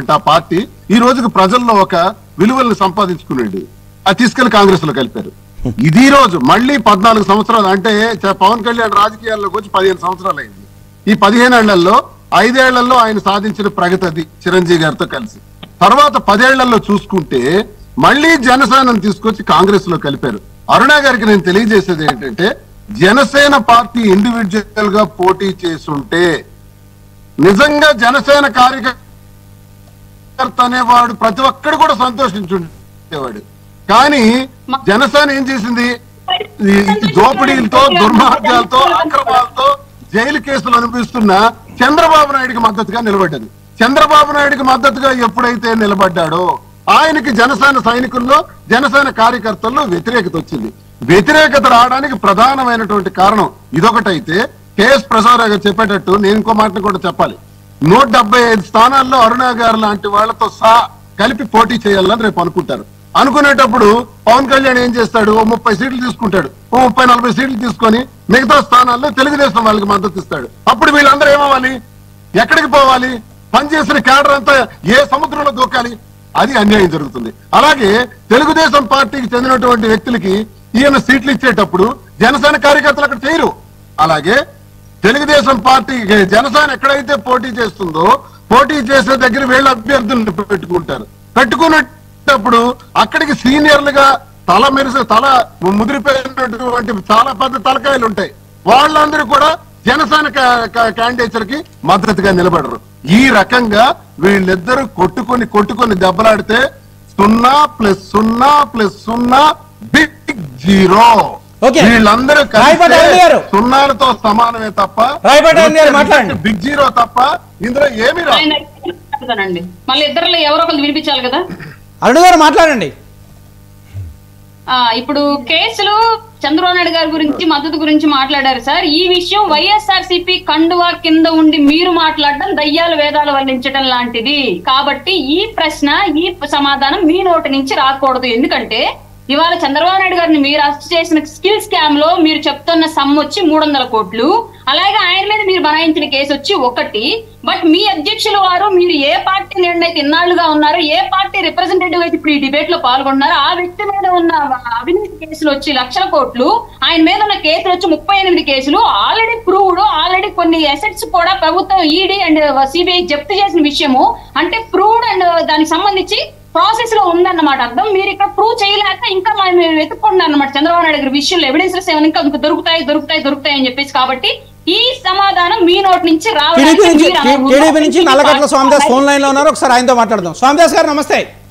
ఉన్నటువంటి ఆ పార్టీ ఈ రోజుకి ప్రజల్లో ఒక విలువల్ని సంపాదించుకునేది అది తీసుకెళ్లి కాంగ్రెస్ లో కలిపారు ఇది రోజు మళ్ళీ పద్నాలుగు సంవత్సరాలు అంటే చ- పవన్ కళ్యాణ్ రాజకీయాల్లోకి వచ్చి పదిహేను సంవత్సరాలు అయింది ఈ పదిహేను ఏళ్లలో ఐదేళ్లలో ఆయన సాధించిన ప్రగతి అది చిరంజీవి గారితో కలిసి తర్వాత పదేళ్లలో చూసుకుంటే మళ్ళీ జనసేనను తీసుకొచ్చి కాంగ్రెస్ లో కలిపారు అరుణ గారికి నేను తెలియజేసేది ఏంటంటే జనసేన పార్టీ ఇండివిజువల్ గా పోటీ చేసుంటే నిజంగా జనసేన కార్యకర్త అనేవాడు ప్రతి ఒక్కడు కూడా సంతోషించుండేవాడు కానీ జనసేన ఏం చేసింది ఈ ఈ దోపిడీలతో దుర్మార్గాలతో అక్రమాలతో జైలు కేసులు అనిపిస్తున్న చంద్రబాబు నాయుడికి మద్దతుగా నిలబడ్డది చంద్రబాబు నాయుడికి మద్దతుగా ఎప్పుడైతే నిలబడ్డాడో ఆయనకి జనసేన సైనికుల్లో జనసేన కార్యకర్తల్లో వ్యతిరేకత వచ్చింది వ్యతిరేకత రావడానికి ప్రధానమైనటువంటి కారణం ఇదొకటైతే కేఎస్ ప్రసాద్ గారు చెప్పేటట్టు నేను ఇంకో మాటను కూడా చెప్పాలి నూట డెబ్బై ఐదు స్థానాల్లో అరుణ గారు లాంటి వాళ్ళతో సహా కలిపి పోటీ చేయాలని రేపు అనుకుంటారు అనుకునేటప్పుడు పవన్ కళ్యాణ్ ఏం చేస్తాడు ఓ ముప్పై సీట్లు తీసుకుంటాడు ఓ ముప్పై నలభై సీట్లు తీసుకొని మిగతా స్థానాల్లో తెలుగుదేశం వాళ్ళకి మద్దతు ఇస్తాడు అప్పుడు వీళ్ళందరూ ఏమవ్వాలి ఎక్కడికి పోవాలి పనిచేసిన క్యాడర్ అంతా ఏ సముద్రంలో దూకాలి అది అన్యాయం జరుగుతుంది అలాగే తెలుగుదేశం పార్టీకి చెందినటువంటి వ్యక్తులకి ఈయన సీట్లు ఇచ్చేటప్పుడు జనసేన కార్యకర్తలు అక్కడ చేయరు అలాగే తెలుగుదేశం పార్టీ జనసేన ఎక్కడైతే పోటీ చేస్తుందో పోటీ చేసే దగ్గర వీళ్ళ అభ్యర్థులను పెట్టుకుంటారు పెట్టుకునేటప్పుడు అక్కడికి సీనియర్లుగా తల మెరిసే తల ముదిరిపోయినటువంటి చాలా పెద్ద తలకాయలు ఉంటాయి వాళ్ళందరూ కూడా జనసేన క్యాండిడేట్స్ కి మద్దతుగా నిలబడరు ఈ రకంగా వీళ్ళిద్దరూ కొట్టుకొని కొట్టుకొని దెబ్బలాడితే సున్నా ప్లస్ సున్నా ప్లస్ సున్నా బిగ్ జీరో Okay. వీళ్ళందరూ రాయపాటి కలిస్తే అరుణ్ గారు. సున్నాలతో సమానమే తప్ప రాయపాటి అరుణ్ గారు మాట్లాడండి. బిగ్ జీరో తప్ప ఇందులో ఏమీ రాదు ఆయన చెప్తానండి మళ్ళీ ఇద్దరులో ఎవరో ఒకరు వినిపించాలి కదా అరుణ్ గారు మాట్లాడండి ఆ ఇప్పుడు కేసులు చంద్రబాబు నాయుడు గారి గురించి మద్దతు గురించి మాట్లాడారు సార్ ఈ విషయం వైఎస్ఆర్ సిపి కండువా కింద ఉండి మీరు మాట్లాడడం దయ్యాలు వేదాలు వల్లించడం లాంటిది కాబట్టి ఈ ప్రశ్న ఈ సమాధానం మీ నోటి నుంచి రాకూడదు ఎందుకంటే ఇవాళ చంద్రబాబు నాయుడు గారిని మీరు అరెస్ట్ చేసిన స్కిల్ స్కామ్ లో మీరు చెప్తున్న సమ్ వచ్చి మూడు వందల కోట్లు అలాగే ఆయన మీద మీరు బనాయించిన కేసు వచ్చి ఒకటి బట్ మీ అధ్యక్షులు వారు మీరు ఏ పార్టీ నిర్ణయితే ఇన్నాళ్లుగా ఉన్నారు ఏ పార్టీ రిప్రజెంటేటివ్ అయితే ఇప్పుడు ఈ డిబేట్ లో పాల్గొన్నారో ఆ వ్యక్తి మీద ఉన్న అవినీతి కేసులు వచ్చి లక్షల కోట్లు ఆయన మీద ఉన్న కేసులు వచ్చి ముప్పై ఎనిమిది కేసులు ఆల్రెడీ ప్రూవ్డ్ ఆల్రెడీ కొన్ని అసెట్స్ కూడా ప్రభుత్వం ఈడీ అండ్ సిబిఐ జప్తు చేసిన విషయము అంటే ప్రూవ్డ్ అండ్ దానికి సంబంధించి ప్రాసెస్ లో ఉందన్నమాట అర్థం మీరు ఇక్కడ ప్రూవ్ చేయలేక ఇంకా మనం మీరు వెతుక్కుంటున్నారు అన్నమాట చంద్రబాబు నాయుడు గారి విషయంలో ఎవిడెన్సెస్ ఏమైనా ఇంకా ఇంకా దొరుకుతాయి దొరుకుతాయి దొరుకుతాయి అని చెప్పేసి కాబట్టి ఈ సమాధానం మీ నోటి నుంచి టీడీపీ నుంచి రావాలి టీడీపీ నుంచి నల్లగట్ల స్వామిదాస్ ఫోన్ లైన్ లో ఉన్నారు ఒకసారి ఆయనతో మాట్లాడదాం స్వామిదాస్ గారు నమస్తే